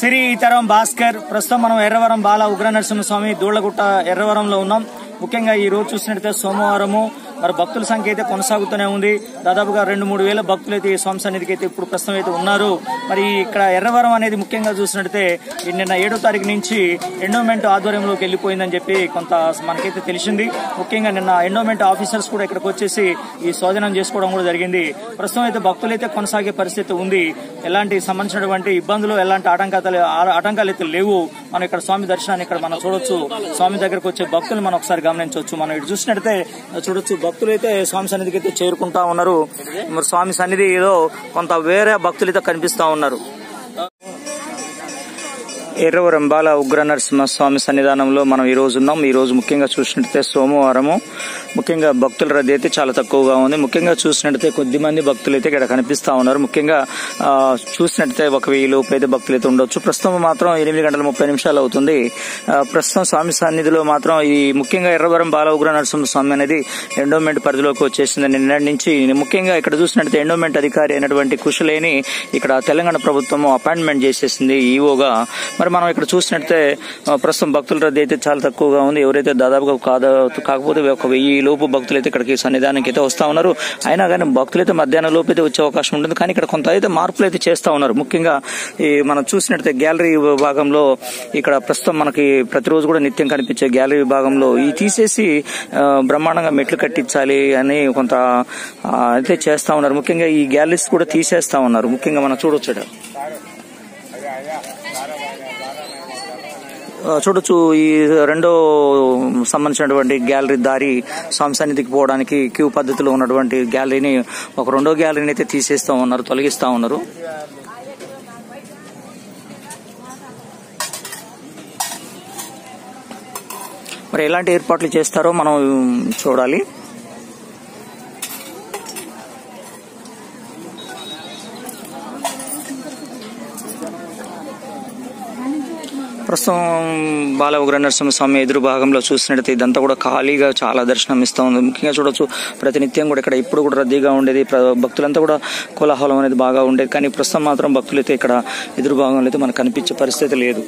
శ్రీతరం భాస్కర్ ప్రస్తుతం మనం ఎర్రవరం బాల ఉగ్ర నరసింహస్వామి దూళ్లగుట్ట ఎర్రవరంలో ఉన్నాం ముఖ్యంగా ఈ రోజు చూసినట్టయితే సోమవారము మరి భక్తుల సంఖ్య అయితే కొనసాగుతూనే ఉంది దాదాపుగా రెండు మూడు వేల భక్తులు అయితే ఈ స్వామి సన్నిధికి అయితే ఇప్పుడు ప్రస్తుతం అయితే ఉన్నారు మరి ఇక్కడ ఎర్రవరం అనేది ముఖ్యంగా చూసినట్టయితే ఈ నిన్న ఏడో తారీఖు నుంచి ఎండోమెంట్ ఆధ్వర్యంలోకి వెళ్ళిపోయిందని చెప్పి కొంత మనకైతే తెలిసింది ముఖ్యంగా నిన్న ఎండోమెంట్ ఆఫీసర్స్ కూడా ఇక్కడికి వచ్చేసి ఈ శోధనం చేసుకోవడం కూడా జరిగింది ప్రస్తుతం అయితే భక్తులు అయితే కొనసాగే పరిస్థితి ఉంది ఎలాంటి సంబంధించినటువంటి ఇబ్బందులు ఎలాంటి ఆటంకాలు ఆటంకాలు అయితే లేవు మనం ఇక్కడ స్వామి దర్శనాన్ని ఇక్కడ మనం చూడొచ్చు స్వామి దగ్గరకు వచ్చే భక్తులు మనం ఒకసారి గమనించవచ్చు మనం ఇటు చూసినట్టయితే చూడొచ్చు భక్తులు అయితే స్వామి సన్నిధికి అయితే చేరుకుంటా ఉన్నారు మరి స్వామి సన్నిధిలో కొంత వేరే భక్తులు అయితే కనిపిస్తా ఉన్నారు ఎర్రవరం బాల ఉగ్ర నరసింహ స్వామి సన్నిధానంలో మనం ఈ రోజు ఉన్నాం ఈ రోజు ముఖ్యంగా చూసినట్టయితే సోమవారము ముఖ్యంగా భక్తుల రద్దీ అయితే చాలా తక్కువగా ఉంది ముఖ్యంగా చూసినట్టయితే కొద్ది మంది భక్తులు అయితే ఇక్కడ కనిపిస్తా ఉన్నారు ముఖ్యంగా ఆ, చూసినట్టయితే ఒక వెయ్యి లోపు అయితే భక్తులు అయితే ఉండొచ్చు ప్రస్తుతం మాత్రం ఎనిమిది గంటల ముప్పై నిమిషాలు అవుతుంది ఆ, ప్రస్తుతం స్వామి సన్నిధిలో మాత్రం ఈ ముఖ్యంగా ఎర్రవరం బాల ఉగ్ర నరసింహ స్వామి అనేది ఎండోమెంట్ పరిధిలోకి వచ్చేసింది నిన్నటి నుంచి ముఖ్యంగా ఇక్కడ చూసినట్టయితే ఎండోమెంట్ అధికారి అయినటువంటి కుశలేని ఇక్కడ తెలంగాణ ప్రభుత్వం అపాయింట్మెంట్ చేసేసింది ఈఓగా మరి మనం ఇక్కడ చూసినట్టే ఆ, ప్రస్తుతం భక్తుల రద్దీ అయితే చాలా తక్కువగా ఉంది ఎవరైతే దాదాపుగా కాదా కాకపోతే ఒక వెయ్యి లోపు భక్తులు అయితే ఇక్కడికి సన్నిధానానికి అయితే వస్తా ఉన్నారు అయినా కానీ భక్తులు అయితే మధ్యాహ్నం లోపు అయితే వచ్చే అవకాశం ఉంటుంది కానీ ఇక్కడ కొంత అయితే మార్పులు అయితే చేస్తా ఉన్నారు ముఖ్యంగా ఈ మనం చూసినట్టయితే గ్యాలరీ విభాగంలో ఇక్కడ ప్రస్తుతం మనకి ప్రతిరోజు కూడా నిత్యం కనిపించే గ్యాలరీ విభాగంలో ఈ తీసేసి ఆ, బ్రహ్మాండంగా మెట్లు కట్టించాలి అని కొంత ఆ, అయితే చేస్తా ఉన్నారు ముఖ్యంగా ఈ గ్యాలరీస్ కూడా తీసేస్తా ఉన్నారు ముఖ్యంగా మనం చూడొచ్చు ఇక్కడ. ఆ, చూడొచ్చు ఈ రెండో సంబంధించినటువంటి గ్యాలరీ దారి స్వామి సన్నిధికి పోవడానికి క్యూ పద్ధతిలో ఉన్నటువంటి గ్యాలరీని ఒక రెండో గ్యాలరీని అయితే తీసేస్తా ఉన్నారు తొలగిస్తా ఉన్నారు మరి ఎలాంటి ఏర్పాట్లు చేస్తారో మనం చూడాలి ప్రస్తుతం బాల ఉగ్ర నరసింహ స్వామి ఎదురు భాగంలో చూసినట్టయితే ఇదంతా కూడా ఖాళీగా చాలా దర్శనం ఇస్తా ఉంది ముఖ్యంగా చూడొచ్చు ప్రతినిత్యం కూడా ఇక్కడ ఇప్పుడు కూడా రద్దీగా ఉండేది ప్ర- భక్తులంతా కూడా కోలాహలం అనేది బాగా ఉండేది కానీ ప్రస్తుతం మాత్రం భక్తులైతే ఇక్కడ ఎదురు భాగంలో అయితే మనకు కనిపించే పరిస్థితి లేదు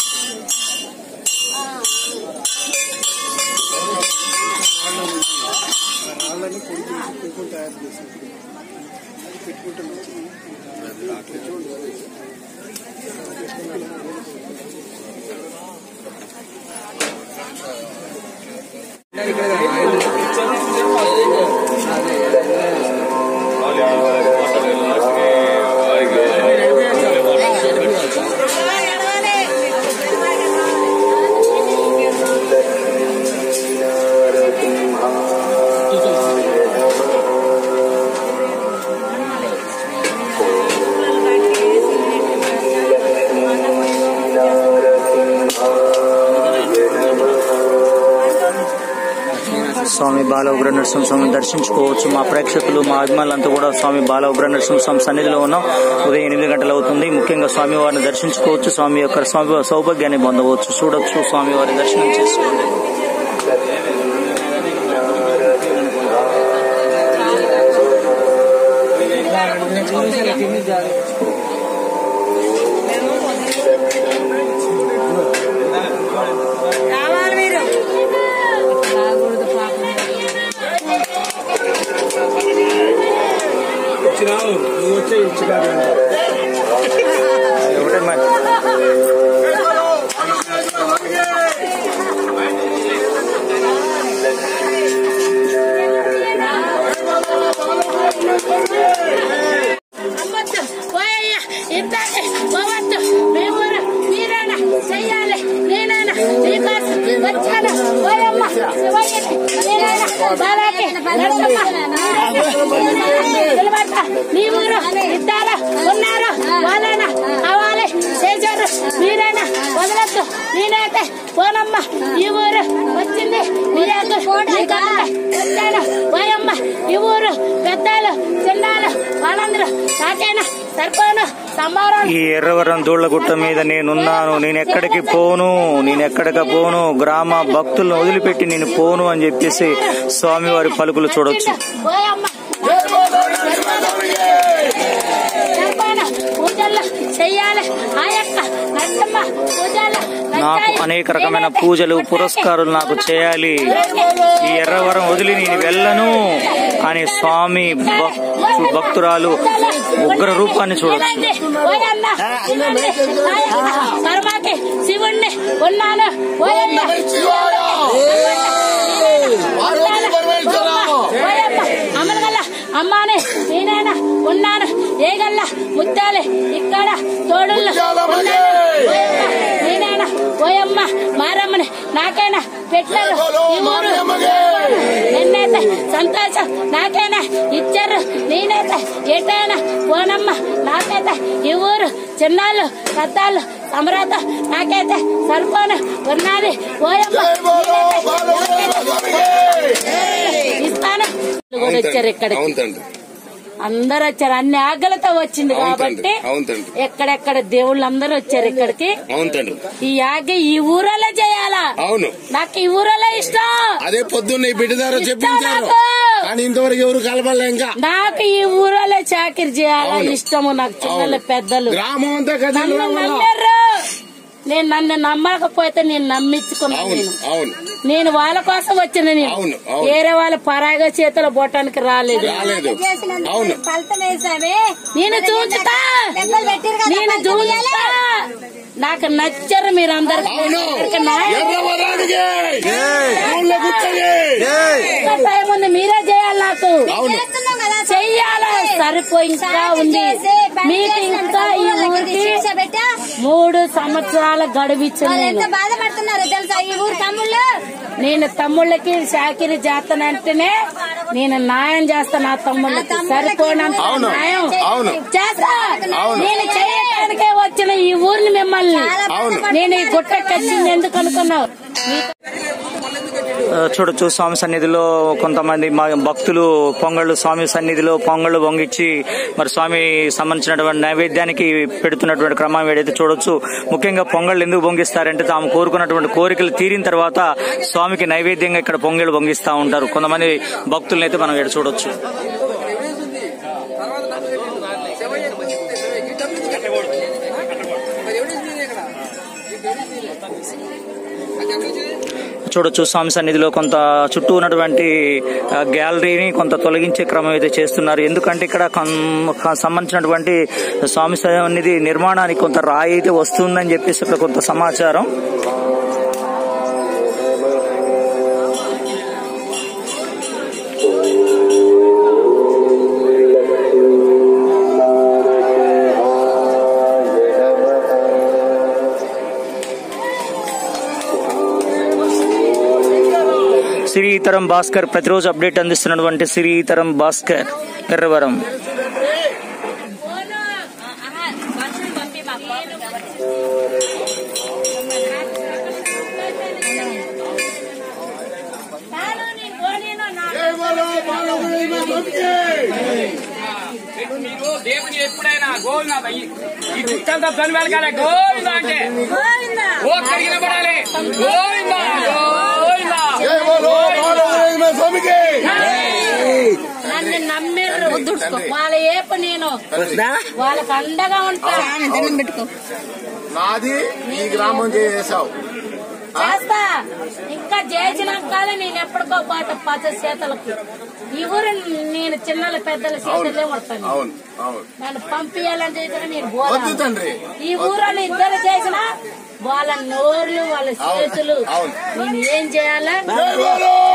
స్వామి బాల ఉగ్ర నరసింహ స్వామిని దర్శించుకోవచ్చు మా ప్రేక్షకులు మా అభిమానులంతా కూడా స్వామి బాల ఉగ్ర నరసింహ స్వామి సన్నిధిలో ఉన్నాం ఉదయం ఎనిమిది గంటలు అవుతుంది ముఖ్యంగా స్వామి వారిని దర్శించుకోవచ్చు స్వామి యొక్క స్వామి సౌభాగ్యాన్ని పొందవచ్చు చూడొచ్చు స్వామి వారి దర్శనం చేసుకోండి రావాలి మీరు రాకూడదు పాపం ఒకటే మరి. అమ్మొద్దు పోయయ్యా ఇద్దండి పోవద్దు మేము కూడా మీరైనా చెయ్యాలి నేనైనా నీకోసం వచ్చాను పోయమ్మ శివయ్యని నేనైనా బాలాకి నరసమ్మ నిలబడతా మీ ఊరు ఇద్దారు ఉన్నారు వాళ్ళైనా కావాలి చేశారు మీరైనా వదలొద్దు నేనైతే పోనమ్మ ఈ ఊరు వచ్చింది మీరేకు వచ్చాను పోయమ్మ ఈ ఊరు పెద్దలు చిన్నాలు వాళ్ళందరూ నాకైనా సరిపోను సంబారం ఈ ఎర్రవరం దూళ్లగుట్ట మీద నేనున్నాను నేను ఎక్కడికి పోను నేను ఎక్కడికి పోను గ్రామ భక్తులను వదిలిపెట్టి నేను పోను అని చెప్పేసి స్వామివారి పలుకులు చూడొచ్చు పోయమ్మ సరిపోను పూజల్లో చెయ్యాలి ఆ యొక్క పూజలు నాకు అనేక రకమైన పూజలు పురస్కారాలు నాకు చేయాలి ఈ ఎర్రవరం వదిలి నేను వెళ్ళను అని స్వామి భక్- భక్తురాలు ఉగ్ర రూపాన్ని చూడొచ్చు ఓయన్న కర్మాకి శివుణ్ణి ఉన్నాను ఓయన్న ఓయమ్మ అమలగల్ల అమ్మానే నేనైనా ఉన్నాను ఏగల్ల ముత్తాలే ఇక్కడ తోడుల్లో ఉన్నాను. ఓయమ్మ, నేనైనా ఓయమ్మ మారమ్మని నాకైనా పెట్టారు ఈ ఊరు నిన్నైతే సంతోషం నాకైనా ఇచ్చారు నేనైతే ఎటైనా పోనమ్మ నాకైతే ఈ ఊరు చిన్నాళ్ళు పెద్దాళ్ళు సమరాత నాకైతే సరిపోను ఉన్నది ఓయమ్మ ఇస్తాను కూడా వచ్చారు ఇక్కడికి అవును తండ్రి అందరూ వచ్చారు అన్ని ఆగలతో వచ్చింది అవును కాబట్టి తండ్రి అవును తండ్రి ఎక్కడెక్కడ దేవుళ్ళు అందరూ వచ్చారు ఇక్కడికి అవును తండ్రి ఈ యాగ ఈ ఊరలో చేయాలా అవును నాకు ఈ ఊరలో ఇష్టం అదే పొద్దున్న ఈ బిడ్డ ద్వారా చెప్పించారు నాకు. కానీ ఇంతవరకు ఎవరు కలపలే ఇంకా నాకు ఈ ఊరలో చాకిరి చేయాలా అవును. ఇష్టము నాకు చిన్నలు పెద్దలు గ్రామం అంతా కదిలి నన్ను రావాలా? నమ్మారు నేను నన్ను నమ్మకపోతే నేను నమ్మించుకున్నాను అవును నేను అవును నేను వాళ్ళ కోసం వచ్చిన నేను అవును, అవును. వేరే వాళ్ళ పరాగా చేతులు బొట్టానికి రాలేదు రాలేదు అవును ఫలితం వేసామే నేను చూచుతా లెక్కలు పెట్టిరు కదా నేను ఫలితం చూచుతా నాకు నచ్చరు మీరు అందరు అవును ఎర్రవరానికి ఊళ్ళో కూర్చొని టైం ఉంది మీరే చేయాలి నాకు అవును చేస్తున్నాం కదా చెయ్యాలి సరిపోయి ఇంకా ఉంది మీకు ఇంకా ఈ ఊరికి శిక్ష పెట్టా మూడు సంవత్సరాల గడువిచ్చు వాళ్ళు ఎంత నేను బాధపడుతున్నారు తెలుసా ఈ ఊరు తమ్ముళ్ళు నేను తమ్ముళ్ళకి చాకిరి చేస్తానంటేనే నేను న్యాయం చేస్తా నా తమ్ముళ్ళకి ఆ తమ్ముళ్ళకి సరిపోయినంత అవును, న్యాయం అవును. చేస్తా అవును. నేను చేయడానికే వచ్చిన ఈ ఊరిని మిమ్మల్ని అవును. నేను ఈ గుట్టకొచ్చింది ఎందుకు అనుకున్నావు మీతో ఆ, చూడొచ్చు స్వామి సన్నిధిలో కొంతమంది మా భక్తులు పొంగళ్ళు స్వామి సన్నిధిలో పొంగళ్ళు పొంగిచ్చి మరి స్వామి సంబంధించినటువంటి నైవేద్యానికి పెడుతున్నటువంటి క్రమం ఏదైతే చూడొచ్చు ముఖ్యంగా పొంగళ్ళు ఎందుకు పొంగిస్తారంటే తాము కోరుకున్నటువంటి కోరికలు తీరిన తర్వాత స్వామికి నైవేద్యంగా ఇక్కడ పొంగళ్ళు పొంగిస్తూ ఉంటారు కొంతమంది భక్తులను అయితే మనం ఇక్కడ చూడొచ్చు చూడొచ్చు స్వామి సన్నిధిలో కొంత చుట్టూ ఉన్నటువంటి ఆ, గ్యాలరీని కొంత తొలగించే క్రమం అయితే చేస్తున్నారు ఎందుకంటే ఇక్కడ కం- క- సంబంధించినటువంటి స్వామి సన్నిధి నిర్మాణానికి కొంత రాయి అయితే వస్తుందని చెప్పేసి ఇక్కడ కొంత సమాచారం శ్రీతరం భాస్కర్ ప్రతిరోజు అప్డేట్ అందిస్తున్నటువంటి శ్రీతరం భాస్కర్ ఎర్రవరం మీరు దేవుని ఎప్పుడైనా గోవింద ఈ చుట్టంతా పని వెళ్ళకాలి గోవింద అంటే ఓ కడిగిన పడాలి గోవింద గోవింద జై బోలో బాలవీర స్వామికి నన్ను నమ్మిర్రు వాళ్ళ ఏపు నేను వాళ్ళకి అండగా ఉంటాను నాది ఈ గ్రామం చేసావు చేస్తా ఇంకా చేసినాక నేను ఎప్పటికో పాట పచ్చ చేతలకు ఈ ఊరు నేను చిన్నల పెద్దల చేతులే ఉంటాను అవును అవును నన్ను పంపించాలని చేసిన నేను వద్దు పోరాను తండ్రి ఈ ఊరని ఇద్దరు చేసిన వాళ్ళ నోర్లు వాళ్ళ చేతులు అవును. నేను ఏం చేయాలా జై బోలో